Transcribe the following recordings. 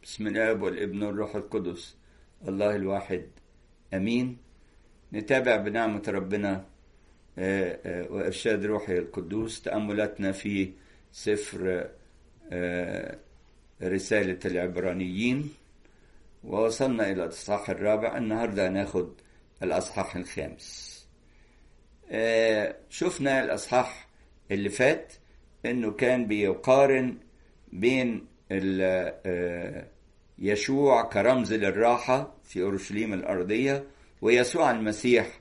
بسم الاب والابن والروح القدس الله الواحد امين نتابع بنعمه ربنا وارشاد روحي القدوس تاملاتنا في سفر رساله العبرانيين ووصلنا الى الاصحاح الرابع النهارده هناخد الاصحاح الخامس شفنا الاصحاح اللي فات انه كان بيقارن بين يشوع كرمز للراحة في أورشليم الأرضية ويسوع المسيح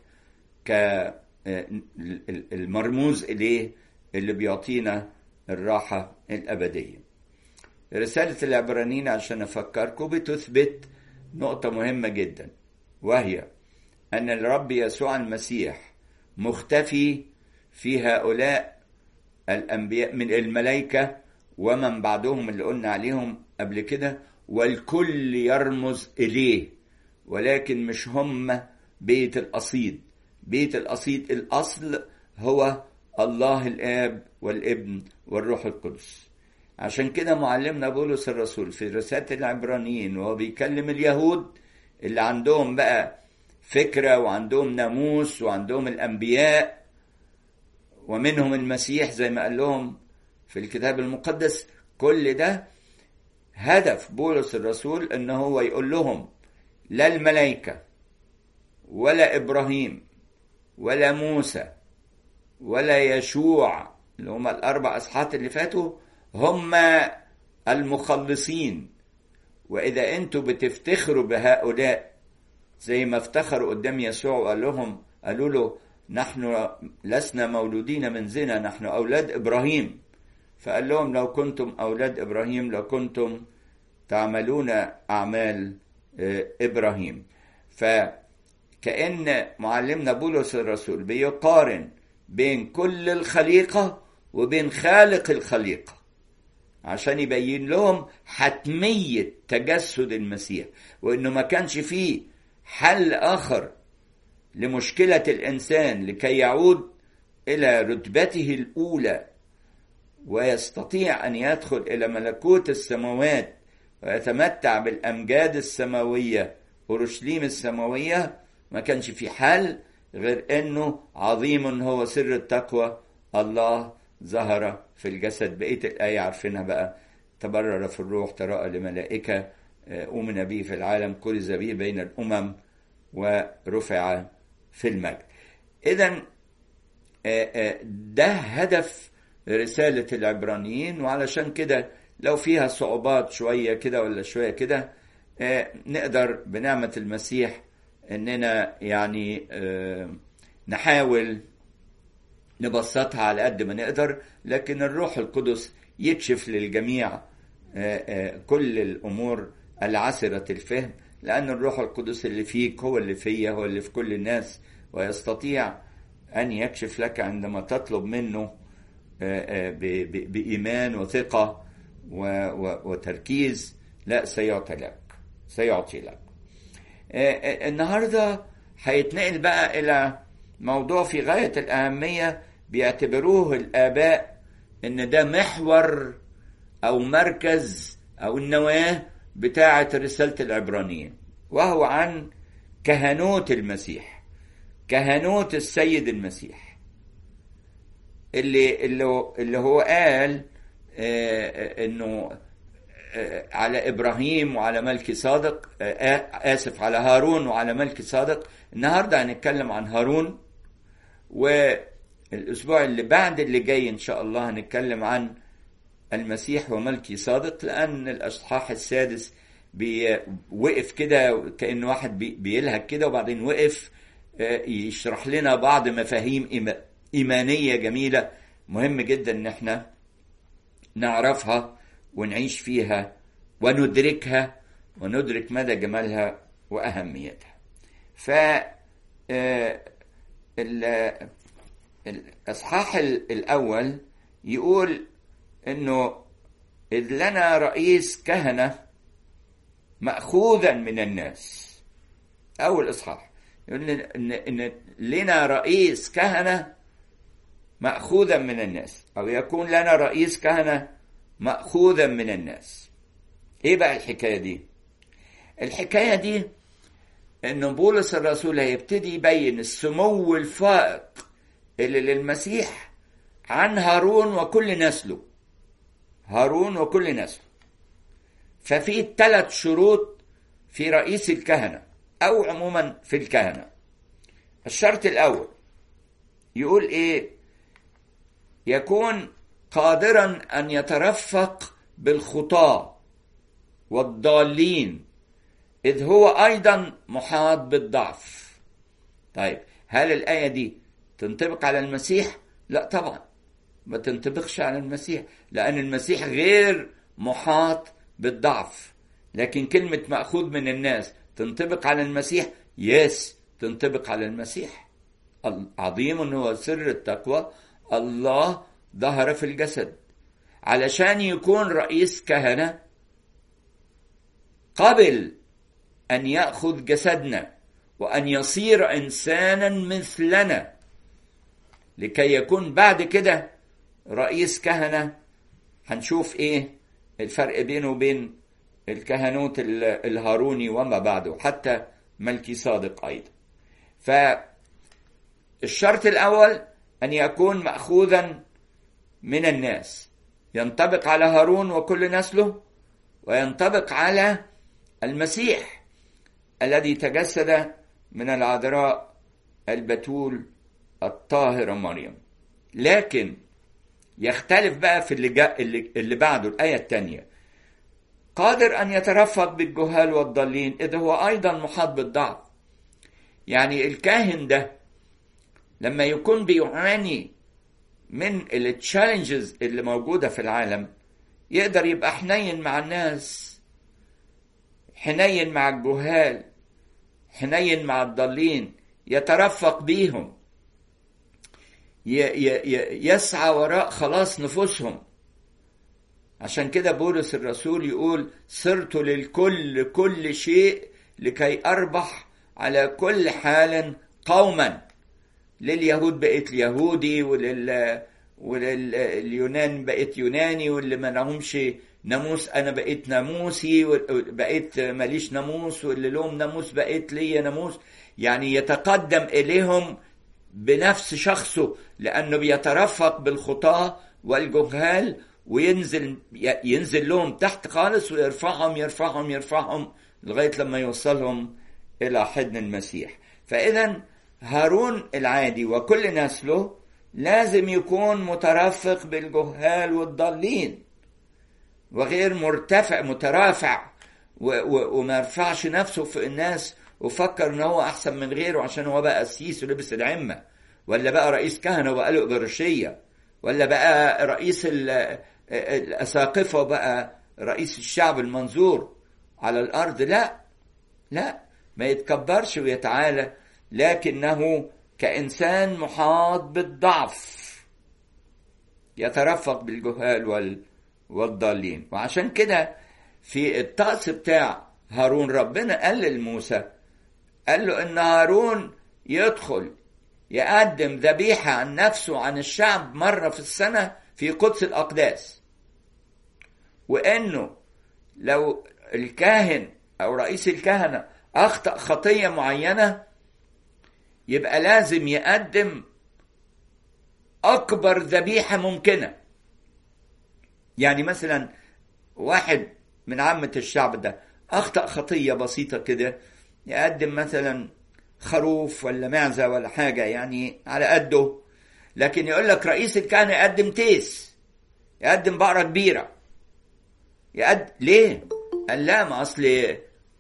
كالمرموز إليه اللي بيعطينا الراحة الأبدية رسالة العبرانيين عشان أفكركم بتثبت نقطة مهمة جدا وهي أن الرب يسوع المسيح مختفي في هؤلاء الأنبياء من الملائكة ومن بعدهم اللي قلنا عليهم قبل كده والكل يرمز إليه ولكن مش هم بيت الأصيد بيت الأصيد الأصل هو الله الآب والابن والروح القدس عشان كده معلمنا بولس الرسول في رسالة العبرانيين وهو بيكلم اليهود اللي عندهم بقى فكرة وعندهم ناموس وعندهم الأنبياء ومنهم المسيح زي ما قال لهم في الكتاب المقدس كل ده هدف بولس الرسول ان هو يقول لهم لا الملائكه ولا ابراهيم ولا موسى ولا يشوع اللي هم الاربع اصحات اللي فاتوا هم المخلصين واذا انتوا بتفتخروا بهؤلاء زي ما افتخروا قدام يسوع وقال لهم قالوا له نحن لسنا مولودين من زنا نحن اولاد ابراهيم فقال لهم لو كنتم أولاد إبراهيم لكنتم تعملون أعمال إبراهيم فكأن معلمنا بولس الرسول بيقارن بين كل الخليقة وبين خالق الخليقة عشان يبين لهم حتمية تجسد المسيح وإنه ما كانش فيه حل آخر لمشكلة الإنسان لكي يعود إلى رتبته الأولى ويستطيع ان يدخل الى ملكوت السماوات ويتمتع بالامجاد السماويه اورشليم السماويه ما كانش في حل غير انه عظيم هو سر التقوى الله ظهر في الجسد بقيه الايه عارفينها بقى تبرر في الروح تراءى لملائكه أؤمن به في العالم كرز به بين الأمم ورفع في المجد إذا ده هدف رسالة العبرانيين وعلشان كده لو فيها صعوبات شوية كده ولا شوية كده نقدر بنعمة المسيح اننا يعني نحاول نبسطها على قد ما نقدر لكن الروح القدس يكشف للجميع كل الامور العسرة الفهم لان الروح القدس اللي فيك هو اللي فيا هو اللي في كل الناس ويستطيع ان يكشف لك عندما تطلب منه بإيمان وثقة وتركيز لا سيعطي لك سيعطي لك النهاردة هيتنقل بقى إلى موضوع في غاية الأهمية بيعتبروه الآباء إن ده محور أو مركز أو النواة بتاعة رسالة العبرانيين وهو عن كهنوت المسيح كهنوت السيد المسيح اللي اللي اللي هو قال آه انه آه على ابراهيم وعلى ملكي صادق آه اسف على هارون وعلى ملكي صادق النهارده هنتكلم عن هارون والاسبوع اللي بعد اللي جاي ان شاء الله هنتكلم عن المسيح وملكي صادق لان الاصحاح السادس وقف كده كان واحد بيلهج كده وبعدين وقف يشرح لنا بعض مفاهيم إيمانية جميلة مهم جدا إن احنا نعرفها ونعيش فيها وندركها وندرك مدى جمالها وأهميتها. ف الإصحاح الأول يقول إنه إذ لنا رئيس كهنة مأخوذا من الناس. أول إصحاح يقول إن إن لنا رئيس كهنة مأخوذا من الناس أو يكون لنا رئيس كهنة مأخوذا من الناس ايه بقى الحكايه دي الحكايه دي ان بولس الرسول هيبتدي يبين السمو الفائق اللي للمسيح عن هارون وكل نسله هارون وكل نسله ففي ثلاث شروط في رئيس الكهنه او عموما في الكهنه الشرط الاول يقول ايه يكون قادرا ان يترفق بالخطاه والضالين اذ هو ايضا محاط بالضعف طيب هل الايه دي تنطبق على المسيح لا طبعا ما تنطبقش على المسيح لان المسيح غير محاط بالضعف لكن كلمه ماخوذ من الناس تنطبق على المسيح يس تنطبق على المسيح عظيم هو سر التقوى الله ظهر في الجسد علشان يكون رئيس كهنة قبل أن يأخذ جسدنا وأن يصير إنسانا مثلنا لكي يكون بعد كده رئيس كهنة هنشوف إيه الفرق بينه وبين الكهنوت الهاروني وما بعده حتى ملكي صادق أيضا فالشرط الأول أن يكون مأخوذا من الناس ينطبق على هارون وكل نسله وينطبق على المسيح الذي تجسد من العذراء البتول الطاهرة مريم لكن يختلف بقى في اللي, جا اللي, اللي بعده الآية الثانية قادر أن يترفق بالجهال والضالين إذ هو أيضا محاط بالضعف يعني الكاهن ده لما يكون بيعاني من التشالنجز اللي موجودة في العالم يقدر يبقى حنين مع الناس حنين مع الجهال حنين مع الضالين يترفق بيهم يسعى وراء خلاص نفوسهم عشان كده بولس الرسول يقول صرت للكل كل شيء لكي أربح على كل حال قوما لليهود بقيت يهودي ولل ولليونان بقيت يوناني واللي ما لهمش ناموس انا بقيت ناموسي بقيت ماليش ناموس واللي لهم ناموس بقيت ليا ناموس يعني يتقدم اليهم بنفس شخصه لانه بيترفق بالخطاه والجهال وينزل ينزل لهم تحت خالص ويرفعهم يرفعهم يرفعهم لغايه لما يوصلهم الى حضن المسيح فاذا هارون العادي وكل نسله لازم يكون مترفق بالجهال والضالين وغير مرتفع مترافع وما يرفعش نفسه في الناس وفكر ان هو احسن من غيره عشان هو بقى قسيس ولبس العمه ولا بقى رئيس كهنه وبقى له ابرشيه ولا بقى رئيس الاساقفه وبقى رئيس الشعب المنظور على الارض لا لا ما يتكبرش ويتعالى لكنه كإنسان محاط بالضعف يترفق بالجهال وال والضالين وعشان كده في الطقس بتاع هارون ربنا قال لموسى قال له ان هارون يدخل يقدم ذبيحة عن نفسه وعن الشعب مرة في السنة في قدس الأقداس وإنه لو الكاهن أو رئيس الكهنة أخطأ خطية معينة يبقى لازم يقدم أكبر ذبيحة ممكنة يعني مثلا واحد من عامة الشعب ده أخطأ خطية بسيطة كده يقدم مثلا خروف ولا معزة ولا حاجة يعني على قده لكن يقول لك رئيس الكهنة يقدم تيس يقدم بقرة كبيرة يقدم ليه؟ قال لا ما أصل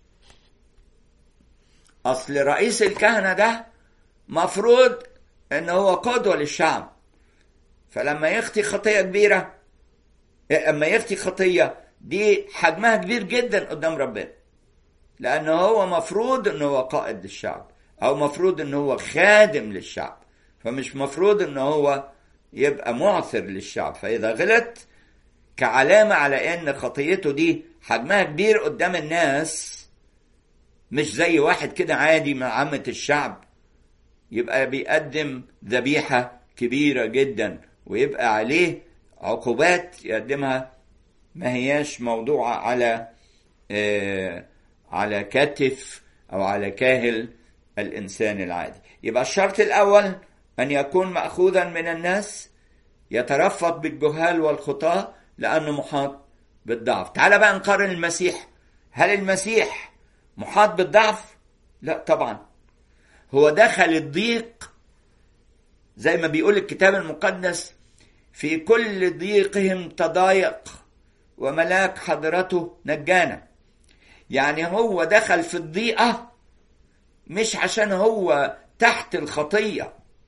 أصل رئيس الكهنة ده مفروض ان هو قدوة للشعب فلما يخطي خطية كبيرة اما يخطي خطية دي حجمها كبير جدا قدام ربنا لان هو مفروض ان هو قائد للشعب او مفروض ان هو خادم للشعب فمش مفروض ان هو يبقى معثر للشعب فاذا غلط كعلامة على ان خطيته دي حجمها كبير قدام الناس مش زي واحد كده عادي مع عامة الشعب يبقى بيقدم ذبيحة كبيرة جدا ويبقى عليه عقوبات يقدمها ما هياش موضوعة على على كتف أو على كاهل الإنسان العادي يبقى الشرط الأول أن يكون مأخوذا من الناس يترفق بالجهال والخطاة لأنه محاط بالضعف تعال بقى نقارن المسيح هل المسيح محاط بالضعف لا طبعا هو دخل الضيق زي ما بيقول الكتاب المقدس في كل ضيقهم تضايق وملاك حضرته نجانا يعني هو دخل في الضيقة مش عشان هو تحت الخطية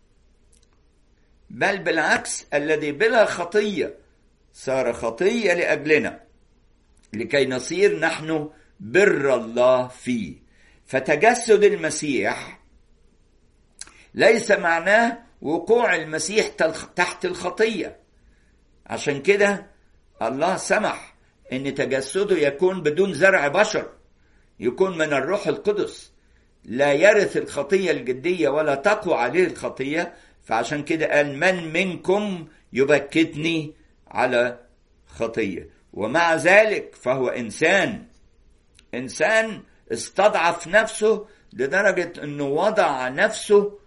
بل بالعكس الذي بلا خطية صار خطية لأجلنا لكي نصير نحن بر الله فيه فتجسد المسيح ليس معناه وقوع المسيح تحت الخطية عشان كده الله سمح ان تجسده يكون بدون زرع بشر يكون من الروح القدس لا يرث الخطية الجدية ولا تقوى عليه الخطية فعشان كده قال من منكم يبكتني على خطية ومع ذلك فهو إنسان إنسان استضعف نفسه لدرجة أنه وضع نفسه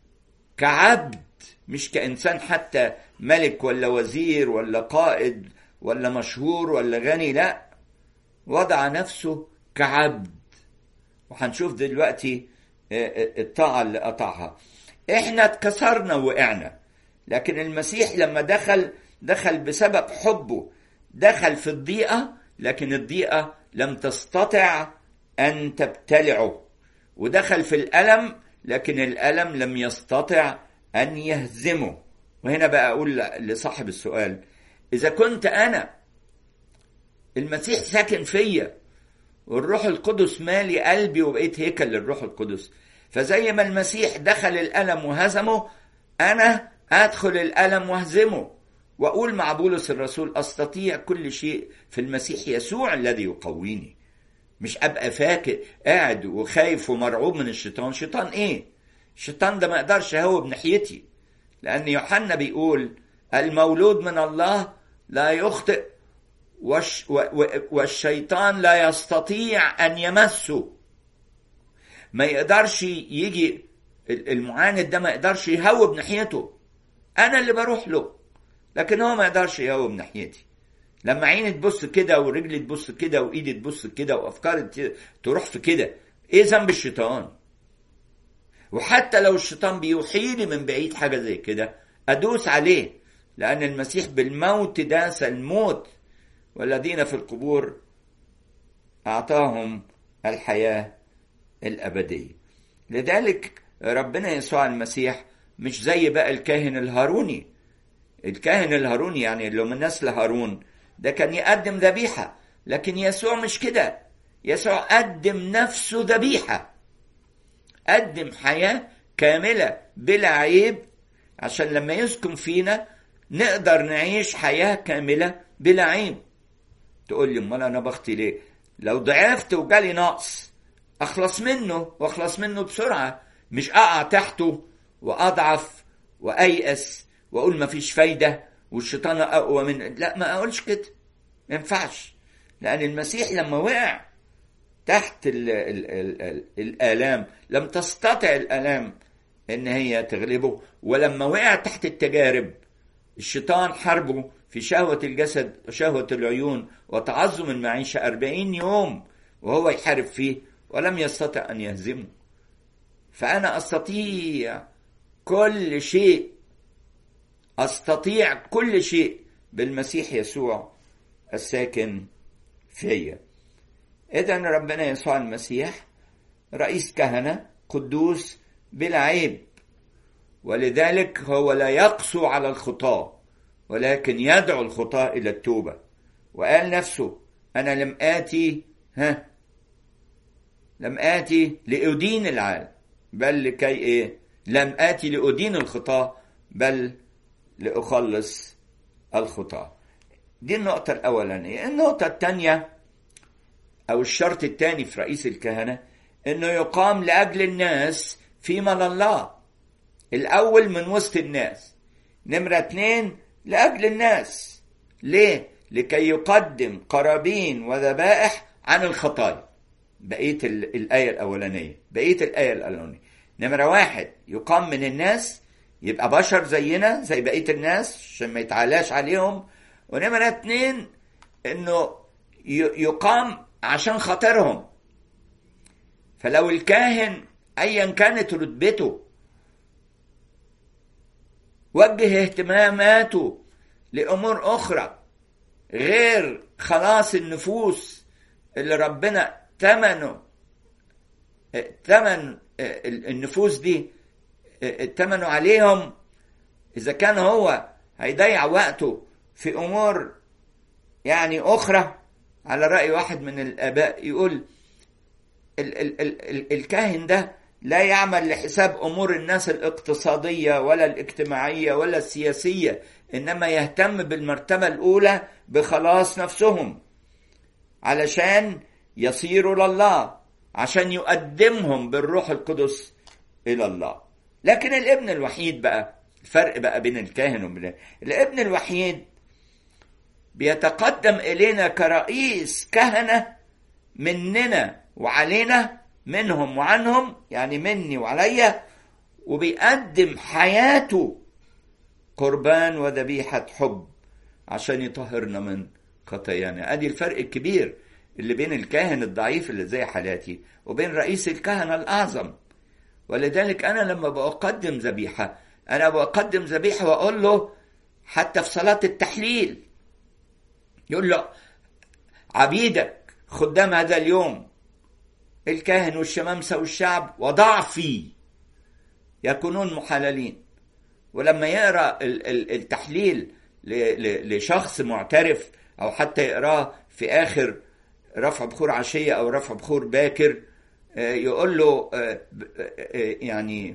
كعبد مش كإنسان حتى ملك ولا وزير ولا قائد ولا مشهور ولا غني لا وضع نفسه كعبد وهنشوف دلوقتي الطاعة اللي قطعها احنا اتكسرنا وقعنا لكن المسيح لما دخل دخل بسبب حبه دخل في الضيقة لكن الضيقة لم تستطع أن تبتلعه ودخل في الألم لكن الألم لم يستطع أن يهزمه وهنا بقى أقول لصاحب السؤال إذا كنت أنا المسيح ساكن فيا والروح القدس مالي قلبي وبقيت هيكل للروح القدس فزي ما المسيح دخل الألم وهزمه أنا أدخل الألم وأهزمه وأقول مع بولس الرسول أستطيع كل شيء في المسيح يسوع الذي يقويني مش أبقى فاكر قاعد وخايف ومرعوب من الشيطان شيطان إيه الشيطان ده ما يقدرش هو بناحيتي لأن يوحنا بيقول المولود من الله لا يخطئ والش والشيطان لا يستطيع أن يمسه ما يقدرش يجي المعاند ده ما يقدرش يهوب ناحيته أنا اللي بروح له لكن هو ما يقدرش يهوب ناحيتي لما عيني تبص كده ورجلي تبص كده وايدي تبص كده وافكاري تروح في كده ايه ذنب الشيطان وحتى لو الشيطان بيوحي لي من بعيد حاجه زي كده ادوس عليه لان المسيح بالموت داس الموت والذين في القبور اعطاهم الحياه الابديه لذلك ربنا يسوع المسيح مش زي بقى الكاهن الهاروني الكاهن الهاروني يعني اللي من نسل هارون ده كان يقدم ذبيحة لكن يسوع مش كده يسوع قدم نفسه ذبيحة قدم حياة كاملة بلا عيب عشان لما يسكن فينا نقدر نعيش حياة كاملة بلا عيب تقول لي امال انا بختي ليه لو ضعفت وجالي نقص اخلص منه واخلص منه بسرعة مش اقع تحته واضعف وايأس واقول مفيش فايدة والشيطان اقوى من لا ما اقولش كده ما ينفعش لان المسيح لما وقع تحت ال ال ال ال الالام لم تستطع الالام ان هي تغلبه ولما وقع تحت التجارب الشيطان حاربه في شهوة الجسد وشهوة العيون وتعظم المعيشة أربعين يوم وهو يحارب فيه ولم يستطع أن يهزمه فأنا أستطيع كل شيء استطيع كل شيء بالمسيح يسوع الساكن فيا اذا ربنا يسوع المسيح رئيس كهنه قدوس بلا عيب ولذلك هو لا يقسو على الخطاه ولكن يدعو الخطاه الى التوبه وقال نفسه انا لم اتي ها لم اتي لادين العالم بل لكي ايه لم اتي لادين الخطاه بل لأخلص الخطاة دي النقطة الأولانية النقطة الثانية أو الشرط الثاني في رئيس الكهنة إنه يقام لأجل الناس فيما لله الأول من وسط الناس نمرة اتنين لأجل الناس ليه؟ لكي يقدم قرابين وذبائح عن الخطايا بقيه الايه الاولانيه بقيه الايه الاولانيه نمره واحد يقام من الناس يبقى بشر زينا زي بقيه الناس عشان ما يتعالاش عليهم ونمره اتنين انه يقام عشان خاطرهم فلو الكاهن ايا كانت رتبته وجه اهتماماته لامور اخرى غير خلاص النفوس اللي ربنا ثمنه ثمن النفوس دي ثمنه عليهم اذا كان هو هيضيع وقته في امور يعني اخرى على راي واحد من الاباء يقول ال ال ال الكاهن ده لا يعمل لحساب امور الناس الاقتصاديه ولا الاجتماعيه ولا السياسيه انما يهتم بالمرتبه الاولى بخلاص نفسهم علشان يصيروا لله عشان يقدمهم بالروح القدس الى الله لكن الابن الوحيد بقى الفرق بقى بين الكاهن وبين الابن الوحيد بيتقدم الينا كرئيس كهنه مننا وعلينا منهم وعنهم يعني مني وعليا وبيقدم حياته قربان وذبيحة حب عشان يطهرنا من خطايانا ادي الفرق الكبير اللي بين الكاهن الضعيف اللي زي حالاتي وبين رئيس الكهنة الأعظم ولذلك أنا لما بقدم ذبيحة أنا بقدم ذبيحة وأقول له حتى في صلاة التحليل يقول له عبيدك خدام هذا اليوم الكاهن والشمامسة والشعب وضعفي يكونون محللين ولما يقرا التحليل لشخص معترف او حتى يقراه في اخر رفع بخور عشيه او رفع بخور باكر يقول له يعني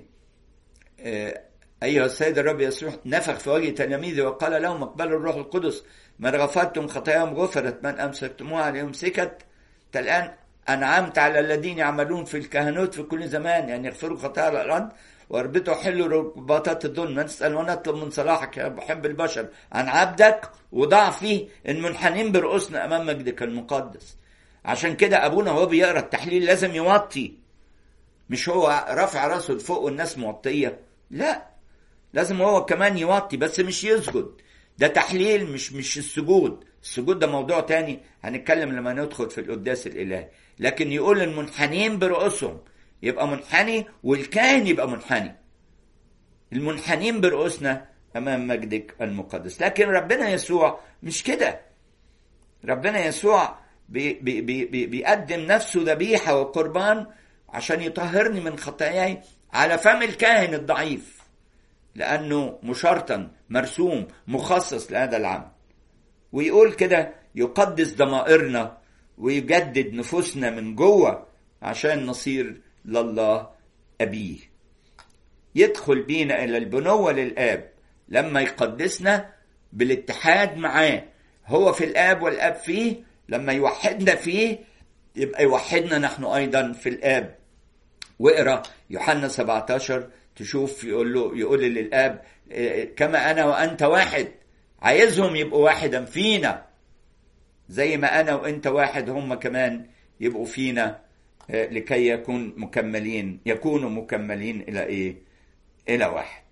ايها السيد الرب يسوع نفخ في وجه تلاميذه وقال لهم اقبلوا الروح القدس من غفرتم خطاياهم غفرت من امسكتموها عليهم سكت الان انعمت على الذين يعملون في الكهنوت في كل زمان يعني يغفروا خطايا على الارض واربطوا حلوا رباطات الظلم نسأل ونطلب من صلاحك يا بحب البشر عن عبدك وضعفي المنحنين برؤوسنا أمام مجدك المقدس عشان كده أبونا وهو بيقرأ التحليل لازم يوطي مش هو رافع راسه لفوق والناس موطية لا لازم هو كمان يوطي بس مش يسجد ده تحليل مش مش السجود السجود ده موضوع تاني هنتكلم لما ندخل في القداس الإلهي لكن يقول المنحنين برؤوسهم يبقى منحني والكاهن يبقى منحني المنحنين برؤوسنا امام مجدك المقدس لكن ربنا يسوع مش كده ربنا يسوع بي بي بي بيقدم نفسه ذبيحه وقربان عشان يطهرني من خطاياي على فم الكاهن الضعيف لانه مشرطا مرسوم مخصص لهذا العمل ويقول كده يقدس ضمائرنا ويجدد نفوسنا من جوه عشان نصير لله أبيه يدخل بينا إلى البنوة للآب لما يقدسنا بالاتحاد معاه هو في الآب والآب فيه لما يوحدنا فيه يبقى يوحدنا نحن أيضا في الآب واقرا يوحنا 17 تشوف يقول له يقول للآب كما أنا وأنت واحد عايزهم يبقوا واحدا فينا زي ما أنا وأنت واحد هم كمان يبقوا فينا لكي يكون مكملين يكونوا مكملين الى ايه؟ الى واحد.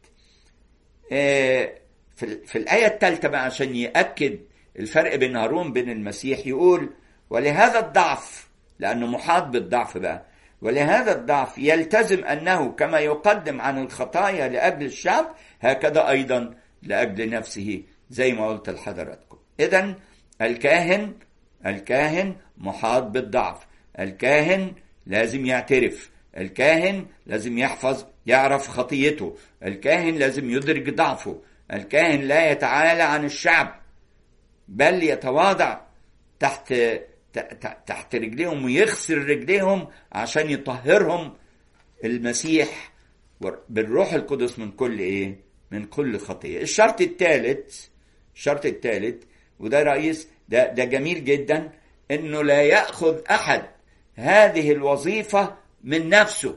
في, في الايه الثالثه بقى عشان ياكد الفرق بين هارون بين المسيح يقول ولهذا الضعف لانه محاط بالضعف بقى ولهذا الضعف يلتزم انه كما يقدم عن الخطايا لاجل الشعب هكذا ايضا لاجل نفسه زي ما قلت لحضراتكم. اذا الكاهن الكاهن محاط بالضعف الكاهن لازم يعترف الكاهن لازم يحفظ يعرف خطيته الكاهن لازم يدرك ضعفه الكاهن لا يتعالى عن الشعب بل يتواضع تحت تحت رجليهم ويغسل رجليهم عشان يطهرهم المسيح بالروح القدس من كل ايه من كل خطيه الشرط الثالث الشرط الثالث وده رئيس ده ده جميل جدا انه لا ياخذ احد هذه الوظيفة من نفسه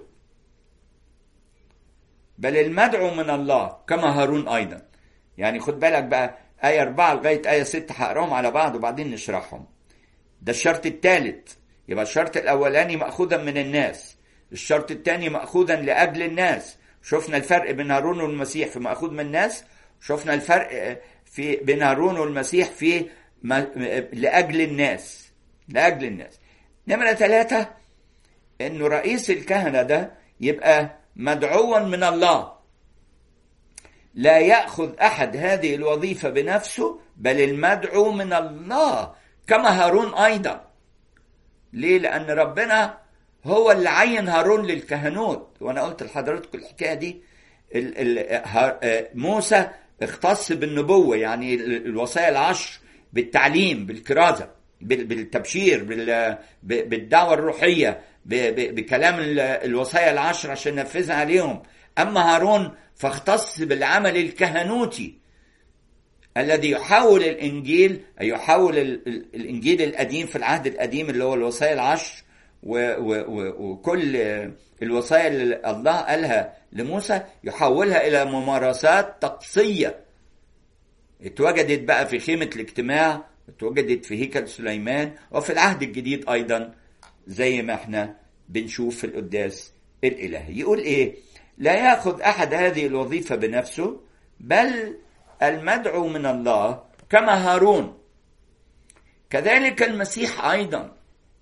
بل المدعو من الله كما هارون أيضا يعني خد بالك بقى آية 4 لغاية آية 6 هقراهم على بعض وبعدين نشرحهم ده الشرط الثالث يبقى الشرط الاولاني ماخوذا من الناس الشرط الثاني ماخوذا لاجل الناس شفنا الفرق بين هارون والمسيح في ماخوذ من الناس شفنا الفرق في بين هارون والمسيح في ما لاجل الناس لاجل الناس نمره ثلاثه انه رئيس الكهنه ده يبقى مدعوا من الله لا ياخذ احد هذه الوظيفه بنفسه بل المدعو من الله كما هارون ايضا ليه لان ربنا هو اللي عين هارون للكهنوت وانا قلت لحضراتكم الحكايه دي ال ال موسى اختص بالنبوه يعني الوصايا العشر بالتعليم بالكرازه بالتبشير بالدعوه الروحيه بكلام الوصايا العشر عشان ننفذها عليهم اما هارون فاختص بالعمل الكهنوتي الذي يحول الانجيل أي يحول الانجيل القديم في العهد القديم اللي هو الوصايا العشر وكل الوصايا اللي الله قالها لموسى يحولها الى ممارسات طقسيه اتوجدت بقى في خيمه الاجتماع اتوجدت في هيكل سليمان وفي العهد الجديد ايضا زي ما احنا بنشوف في القداس الالهي يقول ايه لا ياخذ احد هذه الوظيفه بنفسه بل المدعو من الله كما هارون كذلك المسيح ايضا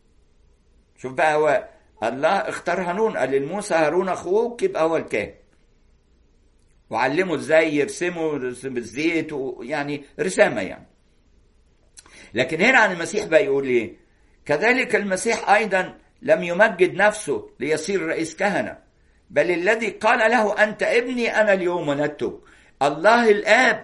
شوف بقى هو الله اختار هارون قال لموسى هارون اخوك يبقى هو الكاهن وعلمه ازاي يرسمه بالزيت ويعني رسامه يعني لكن هنا عن المسيح بقى يقول ايه كذلك المسيح ايضا لم يمجد نفسه ليصير رئيس كهنه بل الذي قال له انت ابني انا اليوم ولدتك الله الاب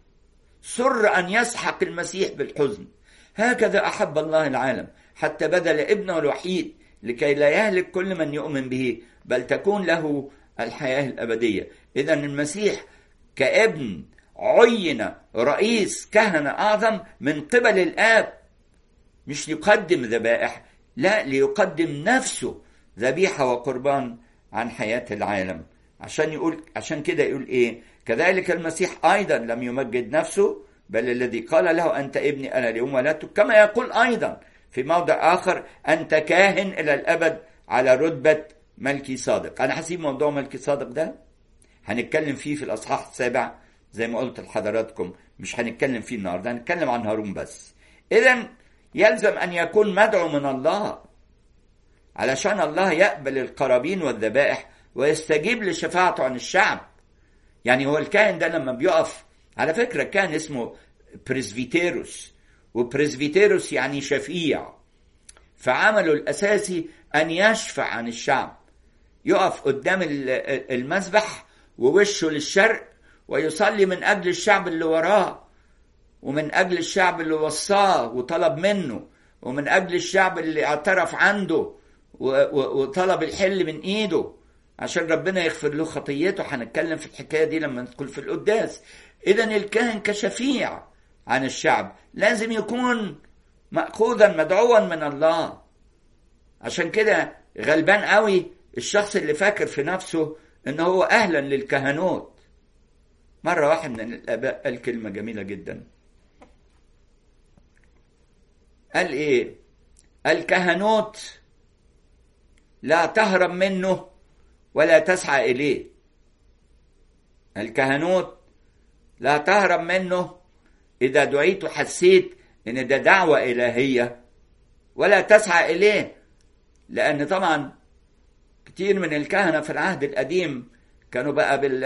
سر ان يسحق المسيح بالحزن هكذا احب الله العالم حتى بذل ابنه الوحيد لكي لا يهلك كل من يؤمن به بل تكون له الحياه الابديه اذا المسيح كابن عين رئيس كهنه اعظم من قبل الاب مش ليقدم ذبائح لا ليقدم نفسه ذبيحه وقربان عن حياه العالم عشان يقول عشان كده يقول ايه كذلك المسيح ايضا لم يمجد نفسه بل الذي قال له انت ابني انا اليوم ولدتك كما يقول ايضا في موضع اخر انت كاهن الى الابد على رتبه ملكي صادق انا هسيب موضوع ملكي صادق ده هنتكلم فيه في الاصحاح السابع زي ما قلت لحضراتكم مش هنتكلم فيه النهارده هنتكلم عن هارون بس اذا يلزم ان يكون مدعو من الله علشان الله يقبل القرابين والذبائح ويستجيب لشفاعته عن الشعب يعني هو الكاهن ده لما بيقف على فكرة كان اسمه بريسفيتيروس وبريسفيتيروس يعني شفيع فعمله الأساسي أن يشفع عن الشعب يقف قدام المذبح ووشه للشرق ويصلي من أجل الشعب اللي وراه ومن أجل الشعب اللي وصاه وطلب منه ومن أجل الشعب اللي اعترف عنده وطلب الحل من إيده عشان ربنا يغفر له خطيته هنتكلم في الحكايه دي لما ندخل في القداس اذا الكاهن كشفيع عن الشعب لازم يكون ماخوذا مدعوا من الله عشان كده غلبان قوي الشخص اللي فاكر في نفسه ان هو اهلا للكهنوت مره واحد من الاباء قال كلمه جميله جدا قال ايه الكهنوت لا تهرب منه ولا تسعى اليه الكهنوت لا تهرب منه اذا دعيت وحسيت ان ده دعوه الهيه ولا تسعى اليه لان طبعا كتير من الكهنه في العهد القديم كانوا بقى بال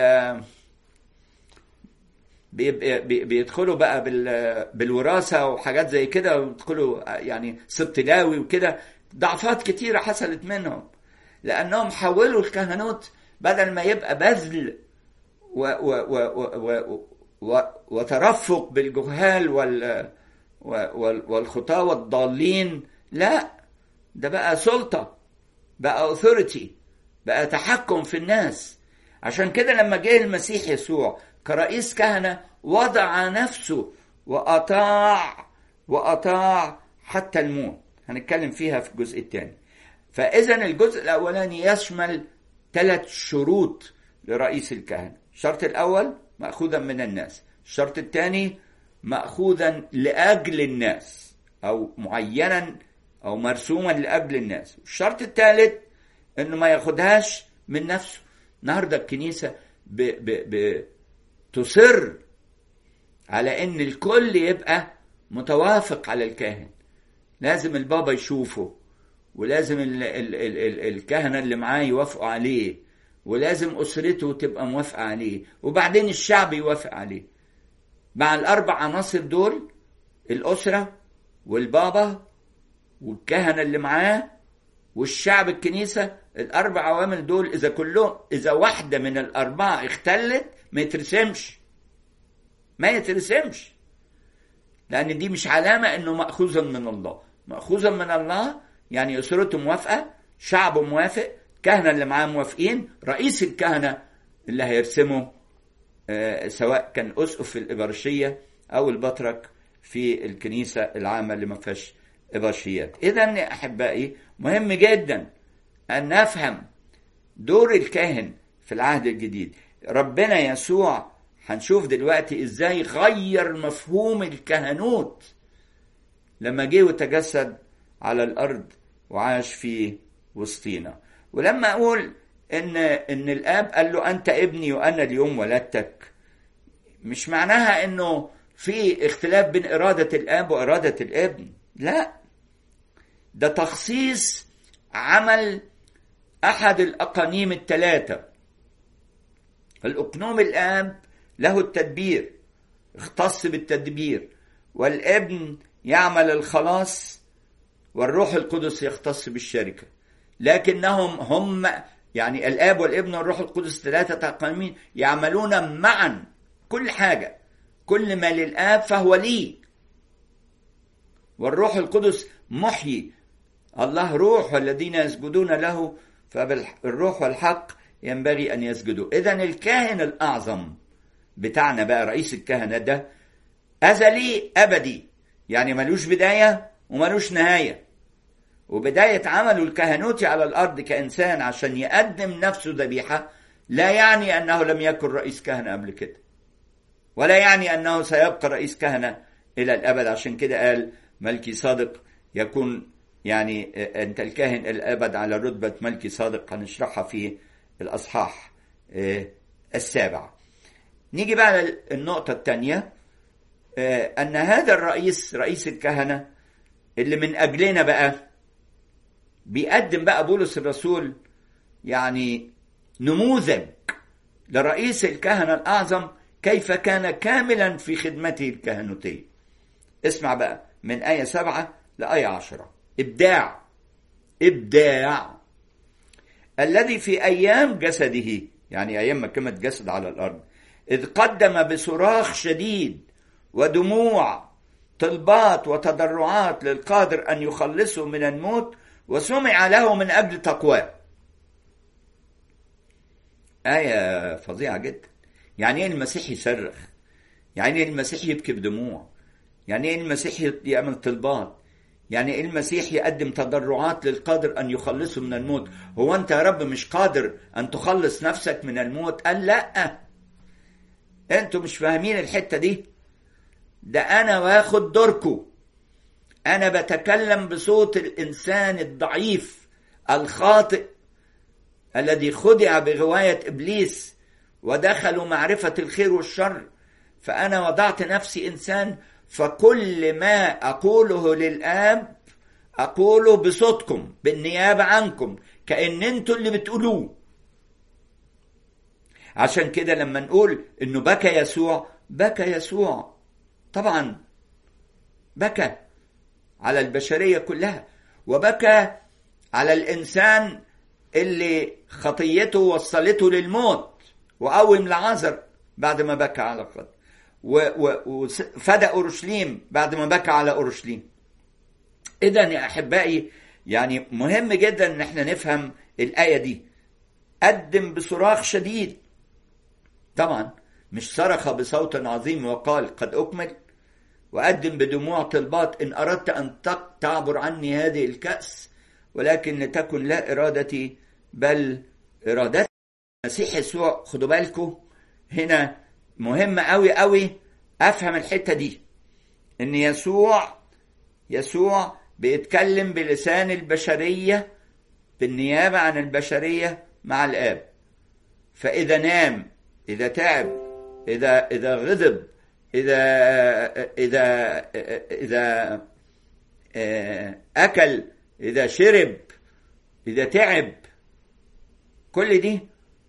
بيدخلوا بقى بالوراثه وحاجات زي كده ويدخلوا يعني سبط لاوي وكده ضعفات كتيره حصلت منهم لانهم حولوا الكهنوت بدل ما يبقى بذل و و و و و وترفق بالجهال وال والخطاة والضالين لا ده بقى سلطة بقى اوثوريتي بقى تحكم في الناس عشان كده لما جه المسيح يسوع كرئيس كهنة وضع نفسه وأطاع وأطاع حتى الموت هنتكلم فيها في الجزء الثاني فإذا الجزء الأولاني يشمل ثلاث شروط لرئيس الكهنة الشرط الأول مأخوذا من الناس الشرط الثاني مأخوذا لأجل الناس أو معينا او مرسوما لاجل الناس الشرط الثالث انه ما ياخدهاش من نفسه النهارده الكنيسه ب ب ب تصر على ان الكل يبقى متوافق على الكاهن لازم البابا يشوفه ولازم ال ال ال ال الكهنه اللي معاه يوافقوا عليه ولازم اسرته تبقى موافقه عليه وبعدين الشعب يوافق عليه مع الاربع عناصر دول الاسره والبابا والكهنه اللي معاه والشعب الكنيسه الاربع عوامل دول اذا كلهم اذا واحده من الاربعه اختلت ما يترسمش ما يترسمش لان دي مش علامه انه ماخوذا من الله ماخوذا من الله يعني اسرته موافقه شعبه موافق الكهنه اللي معاه موافقين رئيس الكهنه اللي هيرسمه آه سواء كان اسقف في الابرشيه او البطرك في الكنيسه العامه اللي ما فيهاش ابرشيات اذا يا احبائي مهم جدا ان نفهم دور الكاهن في العهد الجديد ربنا يسوع هنشوف دلوقتي ازاي غير مفهوم الكهنوت لما جه وتجسد على الارض وعاش في وسطينا ولما اقول ان ان الاب قال له انت ابني وانا اليوم ولدتك مش معناها انه في اختلاف بين اراده الاب واراده الابن لا ده تخصيص عمل احد الاقانيم الثلاثه الاقنوم الاب له التدبير اختص بالتدبير والابن يعمل الخلاص والروح القدس يختص بالشركه لكنهم هم يعني الاب والابن والروح القدس ثلاثه اقانيم يعملون معا كل حاجه كل ما للاب فهو لي والروح القدس محيي الله روح والذين يسجدون له فبالروح والحق ينبغي ان يسجدوا اذا الكاهن الاعظم بتاعنا بقى رئيس الكهنه ده ازلي ابدي يعني ملوش بدايه وملوش نهايه وبدايه عمله الكهنوتي على الارض كانسان عشان يقدم نفسه ذبيحه لا يعني انه لم يكن رئيس كهنه قبل كده ولا يعني انه سيبقى رئيس كهنه الى الابد عشان كده قال ملكي صادق يكون يعني انت الكاهن الابد على رتبه ملكي صادق هنشرحها في الاصحاح السابع نيجي بقى للنقطه الثانيه ان هذا الرئيس رئيس الكهنه اللي من اجلنا بقى بيقدم بقى بولس الرسول يعني نموذج لرئيس الكهنه الاعظم كيف كان كاملا في خدمته الكهنوتيه اسمع بقى من آية سبعة لآية عشرة إبداع إبداع الذي في أيام جسده يعني أيام ما كان جسد على الأرض إذ قدم بصراخ شديد ودموع طلبات وتضرعات للقادر أن يخلصه من الموت وسمع له من أجل تقواه آية فظيعة جدا يعني إيه المسيح يصرخ يعني إيه المسيح يبكي بدموع يعني ايه المسيح يعمل طلبات يعني ايه المسيح يقدم تضرعات للقادر ان يخلصه من الموت هو انت يا رب مش قادر ان تخلص نفسك من الموت قال لا انتوا مش فاهمين الحتة دي ده انا واخد دوركم انا بتكلم بصوت الانسان الضعيف الخاطئ الذي خدع بغواية ابليس ودخلوا معرفة الخير والشر فانا وضعت نفسي انسان فكل ما أقوله للآب أقوله بصوتكم بالنيابة عنكم كأن انتوا اللي بتقولوه عشان كده لما نقول انه بكى يسوع بكى يسوع طبعا بكى على البشرية كلها وبكى على الإنسان اللي خطيته وصلته للموت وقوم لعازر بعد ما بكى على خطيته وفدى اورشليم بعد ما بكى على اورشليم اذا يا احبائي يعني مهم جدا ان احنا نفهم الايه دي قدم بصراخ شديد طبعا مش صرخ بصوت عظيم وقال قد اكمل وقدم بدموع طلبات ان اردت ان تعبر عني هذه الكاس ولكن لتكن لا ارادتي بل ارادتي المسيح يسوع خدوا بالكم هنا مهم قوي قوي افهم الحته دي ان يسوع يسوع بيتكلم بلسان البشرية بالنيابة عن البشرية مع الآب فإذا نام إذا تعب إذا إذا غضب إذا إذا إذا أكل إذا شرب إذا تعب كل دي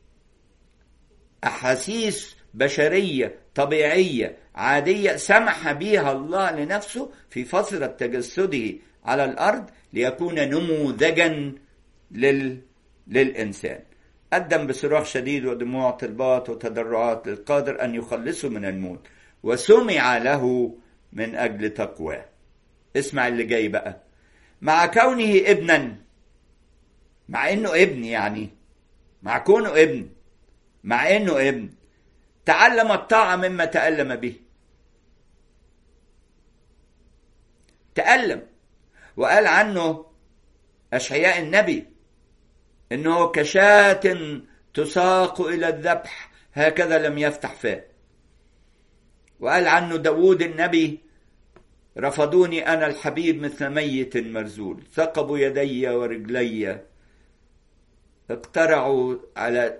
أحاسيس بشرية طبيعية عادية سمح بها الله لنفسه في فترة تجسده على الأرض ليكون نموذجا لل... للإنسان قدم بصراخ شديد ودموع طلبات وتضرعات للقادر أن يخلصه من الموت وسمع له من أجل تقواه اسمع اللي جاي بقى مع كونه ابنا مع انه ابن يعني مع كونه ابن مع انه ابن تعلم الطاعة مما تألم به تألم وقال عنه أشعياء النبي إنه كشاة تساق إلى الذبح هكذا لم يفتح فاه وقال عنه داود النبي رفضوني أنا الحبيب مثل ميت مرزول ثقبوا يدي ورجلي اقترعوا على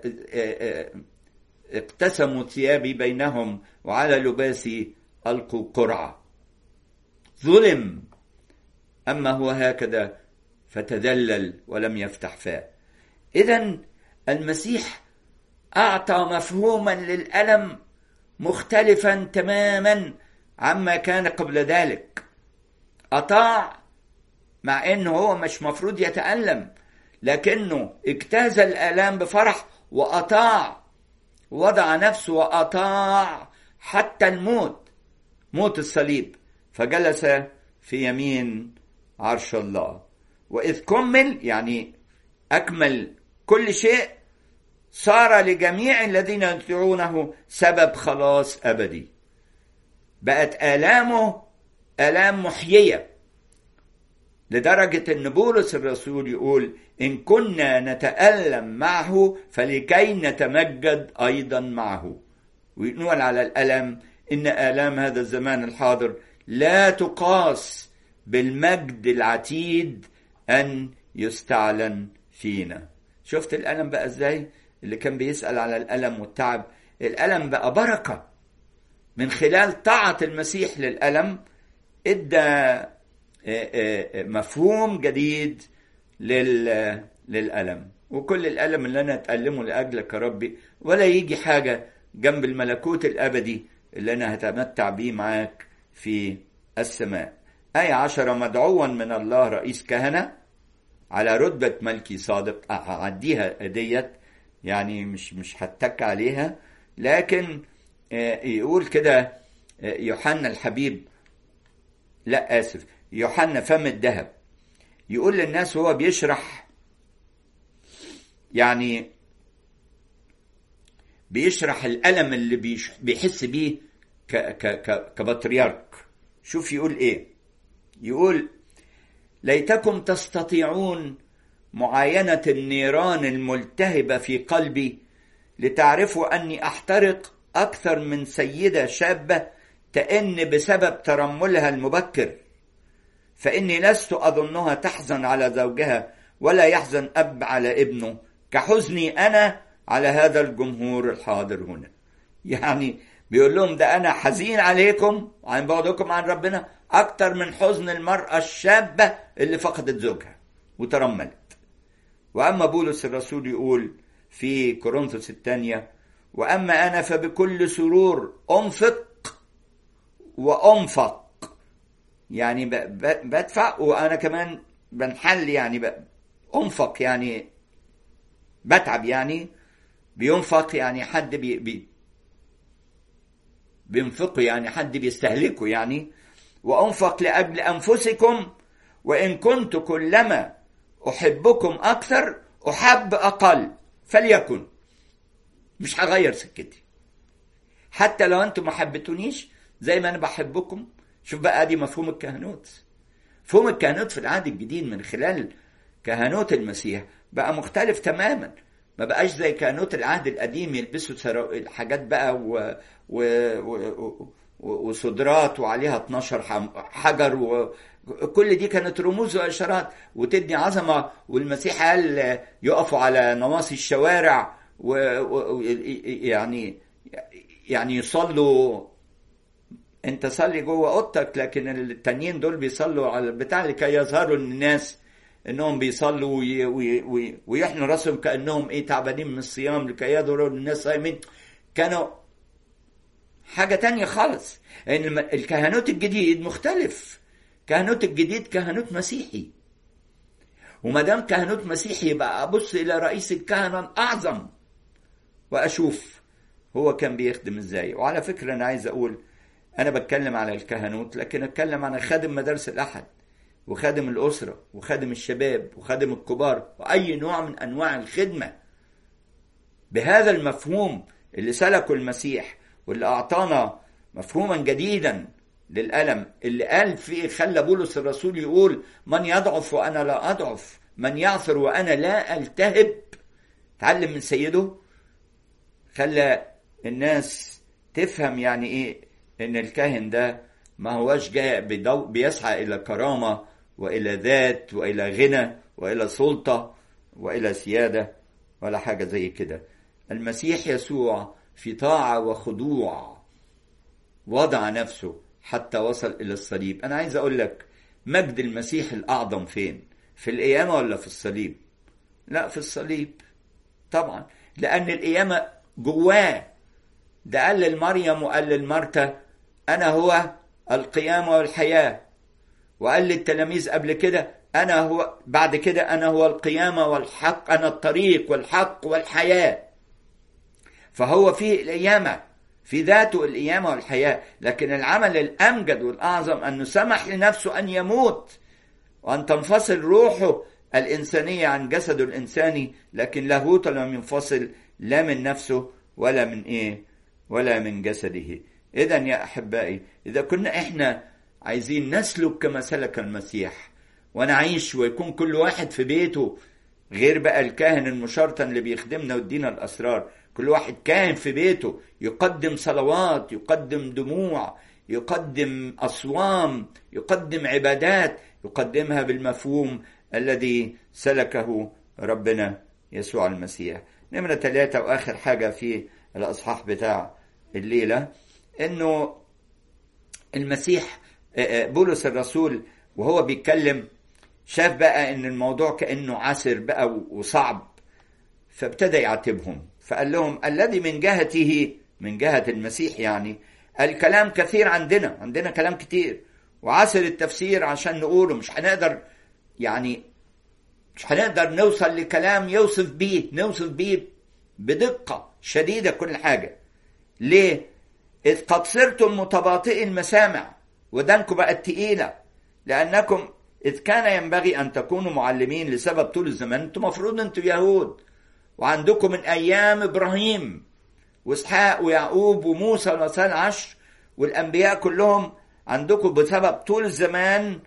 اقتسموا ثيابي بينهم وعلى لباسي ألقوا قرعة ظلم أما هو هكذا فتذلل ولم يفتح فاه إذا المسيح أعطى مفهوما للألم مختلفا تماما عما كان قبل ذلك أطاع مع أنه هو مش مفروض يتألم لكنه اجتاز الآلام بفرح وأطاع وضع نفسه وأطاع حتى الموت موت الصليب فجلس في يمين عرش الله وإذ كمل يعني أكمل كل شيء صار لجميع الذين يطيعونه سبب خلاص أبدي بقت آلامه آلام محيية لدرجة أن بولس الرسول يقول إن كنا نتألم معه فلكي نتمجد أيضا معه ويقول على الألم إن آلام هذا الزمان الحاضر لا تقاس بالمجد العتيد أن يستعلن فينا شفت الألم بقى إزاي اللي كان بيسأل على الألم والتعب الألم بقى بركة من خلال طاعة المسيح للألم ادى مفهوم جديد للألم وكل الألم اللي أنا أتألمه لأجلك يا ربي ولا يجي حاجة جنب الملكوت الأبدي اللي أنا هتمتع بيه معاك في السماء آية عشرة مدعوا من الله رئيس كهنة على رتبة ملكي صادق هعديها ديت يعني مش مش هتك عليها لكن يقول كده يوحنا الحبيب لا آسف يوحنا فم الذهب يقول للناس وهو بيشرح يعني بيشرح الألم اللي بيحس بيه كبطريرك شوف يقول ايه يقول ليتكم تستطيعون معاينة النيران الملتهبة في قلبي لتعرفوا أني أحترق أكثر من سيدة شابة تئن بسبب ترملها المبكر فإني لست أظنها تحزن على زوجها ولا يحزن أب على ابنه كحزني أنا على هذا الجمهور الحاضر هنا يعني بيقول لهم ده أنا حزين عليكم عن بعدكم عن ربنا أكتر من حزن المرأة الشابة اللي فقدت زوجها وترملت وأما بولس الرسول يقول في كورنثوس الثانية وأما أنا فبكل سرور أنفق وأنفق يعني بدفع وأنا كمان بنحل يعني أنفق يعني بتعب يعني بينفق يعني حد بي بي بينفقه يعني حد بيستهلكه يعني وأنفق لأجل أنفسكم وإن كنت كلما أحبكم أكثر أحب أقل فليكن مش هغير سكتي حتى لو أنتم ما حبيتونيش زي ما أنا بحبكم شوف بقى دي مفهوم الكهنوت مفهوم الكهنوت في العهد الجديد من خلال كهنوت المسيح بقى مختلف تماما ما بقاش زي كهنوت العهد القديم يلبسوا الحاجات بقى و... و... و... وصدرات وعليها 12 حجر وكل دي كانت رموز واشارات وتدي عظمه والمسيح قال يقفوا على نواصي الشوارع ويعني يعني يصلوا انت صلي جوه اوضتك لكن التانيين دول بيصلوا على البتاع لكي يظهروا للناس انهم بيصلوا ويحنوا راسهم كانهم ايه تعبانين من الصيام لكي يظهروا للناس صايمين كانوا حاجه تانية خالص ان الكهنوت الجديد مختلف كهنوت الجديد كهنوت مسيحي وما دام كهنوت مسيحي يبقى ابص الى رئيس الكهنه الاعظم واشوف هو كان بيخدم ازاي وعلى فكره انا عايز اقول انا بتكلم على الكهنوت لكن اتكلم عن خادم مدارس الاحد وخادم الاسره وخادم الشباب وخادم الكبار واي نوع من انواع الخدمه بهذا المفهوم اللي سلكه المسيح واللي اعطانا مفهوما جديدا للألم اللي قال فيه خلى بولس الرسول يقول من يضعف وأنا لا أضعف من يعثر وأنا لا ألتهب تعلم من سيده خلى الناس تفهم يعني إيه إن الكاهن ده ما هوش جاء بدو بيسعى إلى كرامة وإلى ذات وإلى غنى وإلى سلطة وإلى سيادة ولا حاجة زي كده المسيح يسوع في طاعة وخضوع وضع نفسه حتى وصل إلى الصليب أنا عايز أقول لك مجد المسيح الأعظم فين في القيامة ولا في الصليب لا في الصليب طبعا لأن القيامة جواه ده قال لمريم وقال لمرتا أنا هو القيامة والحياة وقال للتلاميذ قبل كده أنا هو بعد كده أنا هو القيامة والحق أنا الطريق والحق والحياة فهو فيه القيامة في ذاته القيامة والحياة لكن العمل الأمجد والأعظم أنه سمح لنفسه أن يموت وأن تنفصل روحه الإنسانية عن جسده الإنساني لكن لاهوت لم ينفصل لا من نفسه ولا من إيه ولا من جسده إذا يا أحبائي إذا كنا إحنا عايزين نسلك كما سلك المسيح ونعيش ويكون كل واحد في بيته غير بقى الكاهن المشرطن اللي بيخدمنا ويدينا الأسرار كل واحد كاهن في بيته يقدم صلوات يقدم دموع يقدم أصوام يقدم عبادات يقدمها بالمفهوم الذي سلكه ربنا يسوع المسيح نمرة ثلاثة وآخر حاجة في الأصحاح بتاع الليلة إنه المسيح بولس الرسول وهو بيتكلم شاف بقى إن الموضوع كأنه عسر بقى وصعب فابتدى يعاتبهم فقال لهم الذي من جهته من جهة المسيح يعني الكلام كثير عندنا عندنا كلام كتير وعسر التفسير عشان نقوله مش هنقدر يعني مش هنقدر نوصل لكلام يوصف بيه نوصف بيه بدقة شديدة كل حاجة ليه؟ إذ قد صرتم متباطئي المسامع ودانكم بقت تقيلة لأنكم إذ كان ينبغي أن تكونوا معلمين لسبب طول الزمان أنتم مفروض أنتم يهود وعندكم من أيام إبراهيم وإسحاق ويعقوب وموسى والرسول العشر والأنبياء كلهم عندكم بسبب طول الزمان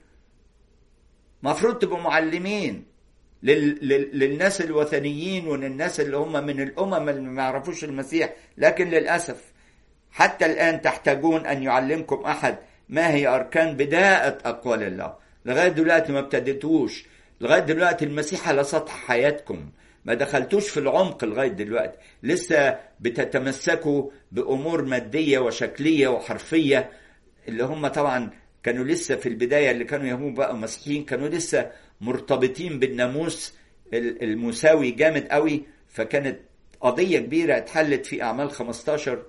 مفروض تبقوا معلمين لل... لل... للناس الوثنيين وللناس اللي هم من الأمم اللي ما يعرفوش المسيح لكن للأسف حتى الآن تحتاجون أن يعلمكم أحد ما هي أركان بداءة أقوال الله لغاية دلوقتي ما ابتديتوش لغاية دلوقتي المسيح على سطح حياتكم ما دخلتوش في العمق لغاية دلوقتي لسه بتتمسكوا بأمور مادية وشكلية وحرفية اللي هم طبعا كانوا لسه في البداية اللي كانوا يهمون بقى مسيحيين كانوا لسه مرتبطين بالناموس المساوي جامد قوي فكانت قضية كبيرة اتحلت في أعمال 15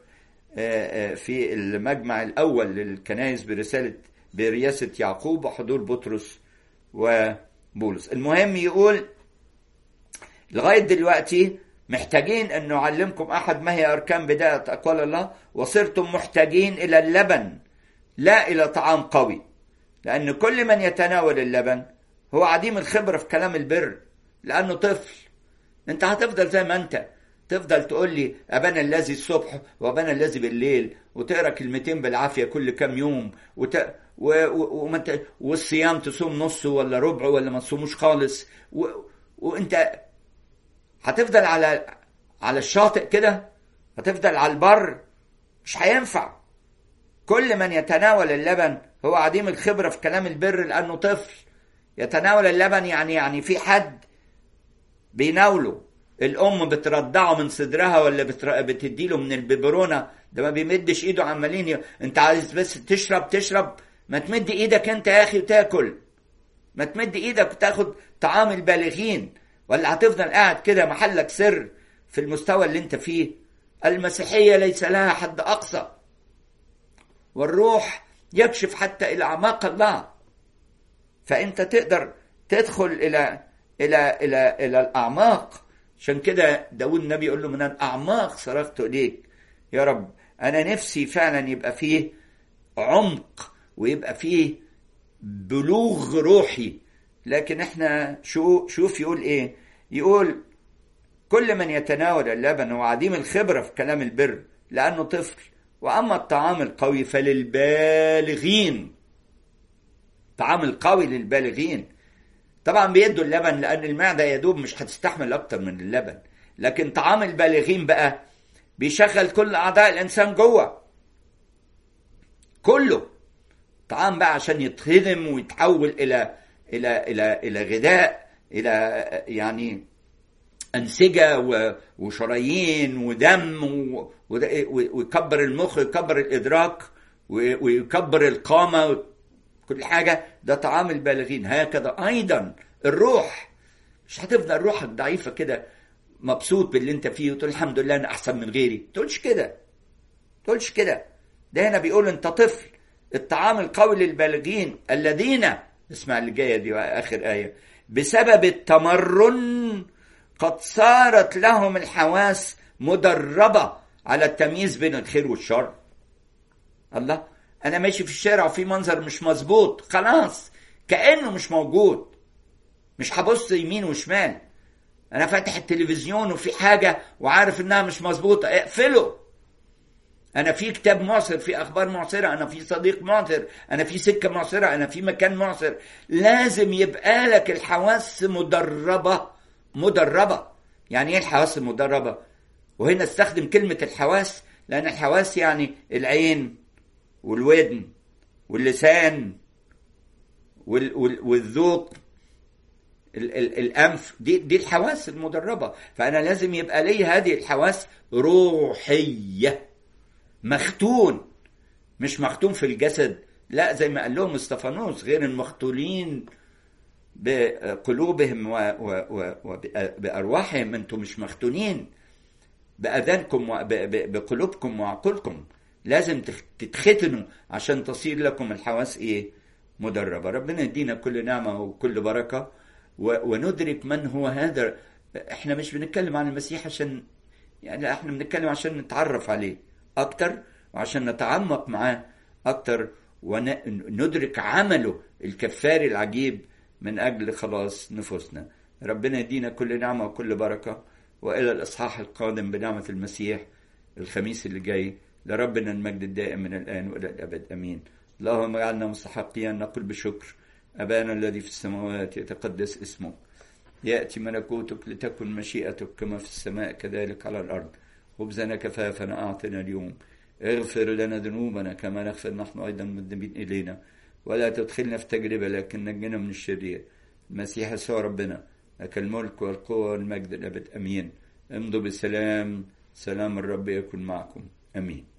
في المجمع الأول للكنائس برسالة برئاسة يعقوب وحضور بطرس وبولس المهم يقول لغاية دلوقتي محتاجين أن نعلمكم أحد ما هي أركان بداية أقوال الله وصرتم محتاجين إلى اللبن لا إلى طعام قوي لأن كل من يتناول اللبن هو عديم الخبرة في كلام البر لأنه طفل أنت هتفضل زي ما أنت تفضل تقول لي أبانا الذي الصبح وأبانا الذي بالليل وتقرا كلمتين بالعافية كل كام يوم وت... و... و... ومنت... والصيام تصوم نصه ولا ربعه ولا ما تصوموش خالص و... وأنت هتفضل على على الشاطئ كده هتفضل على البر مش هينفع كل من يتناول اللبن هو عديم الخبرة في كلام البر لأنه طفل يتناول اللبن يعني يعني في حد بيناوله الأم بترضعه من صدرها ولا بتر... بتديله من الببرونة ده ما بيمدش إيده عمالين ي... أنت عايز بس تشرب تشرب ما تمد إيدك أنت يا أخي وتاكل ما تمد إيدك وتاخد طعام البالغين ولا هتفضل قاعد كده محلك سر في المستوى اللي أنت فيه المسيحية ليس لها حد أقصى والروح يكشف حتى إلى أعماق الله فأنت تقدر تدخل إلى إلى إلى إلى الأعماق عشان كده داود النبي يقول له من الأعماق صرخت إليك يا رب أنا نفسي فعلا يبقى فيه عمق ويبقى فيه بلوغ روحي لكن احنا شو شوف يقول ايه يقول كل من يتناول اللبن هو عديم الخبرة في كلام البر لأنه طفل وأما الطعام القوي فللبالغين الطعام القوي للبالغين طبعا بيدوا اللبن لأن المعدة يا دوب مش هتستحمل أكتر من اللبن لكن طعام البالغين بقى بيشغل كل أعضاء الإنسان جوه كله طعام بقى عشان يتهضم ويتحول إلى إلى إلى إلى غذاء إلى يعني أنسجة وشرايين ودم ويكبر المخ ويكبر الإدراك ويكبر القامة كل حاجة ده طعام البالغين هكذا أيضا الروح مش هتفضل روحك ضعيفة كده مبسوط باللي انت فيه وتقول الحمد لله انا احسن من غيري تقولش كده تقولش كده ده هنا بيقول انت طفل الطعام القوي للبالغين الذين اسمع اللي جايه دي اخر ايه بسبب التمرن قد صارت لهم الحواس مدربه على التمييز بين الخير والشر الله انا ماشي في الشارع وفي منظر مش مظبوط خلاص كانه مش موجود مش هبص يمين وشمال انا فاتح التلفزيون وفي حاجه وعارف انها مش مظبوطه اقفله انا في كتاب معصر في اخبار معصره انا في صديق معصر انا في سكه معصره انا في مكان معصر لازم يبقى لك الحواس مدربه مدربه يعني ايه الحواس المدربه وهنا استخدم كلمه الحواس لان الحواس يعني العين والودن واللسان والذوق ال ال الانف دي دي الحواس المدربه فانا لازم يبقى لي هذه الحواس روحيه مختون مش مختون في الجسد لا زي ما قال لهم استفانوس غير المختولين بقلوبهم وبارواحهم انتم مش مختونين باذانكم بقلوبكم وعقولكم لازم تتختنوا عشان تصير لكم الحواس ايه مدربه ربنا يدينا كل نعمه وكل بركه وندرك من هو هذا احنا مش بنتكلم عن المسيح عشان يعني احنا بنتكلم عشان نتعرف عليه اكتر وعشان نتعمق معاه اكتر وندرك عمله الكفاري العجيب من اجل خلاص نفوسنا ربنا يدينا كل نعمه وكل بركه والى الاصحاح القادم بنعمه المسيح الخميس اللي جاي لربنا المجد الدائم من الان والى الابد امين اللهم اجعلنا مستحقين نقول بشكر أبانا الذي في السماوات يتقدس اسمك يأتي ملكوتك لتكن مشيئتك كما في السماء كذلك على الأرض خبزنا كفافنا أعطنا اليوم اغفر لنا ذنوبنا كما نغفر نحن أيضا مذنبين إلينا ولا تدخلنا في تجربة لكن نجنا من الشرير المسيح يسوع ربنا لك الملك والقوة والمجد الأبد أمين امضوا بسلام سلام الرب يكن معكم أمين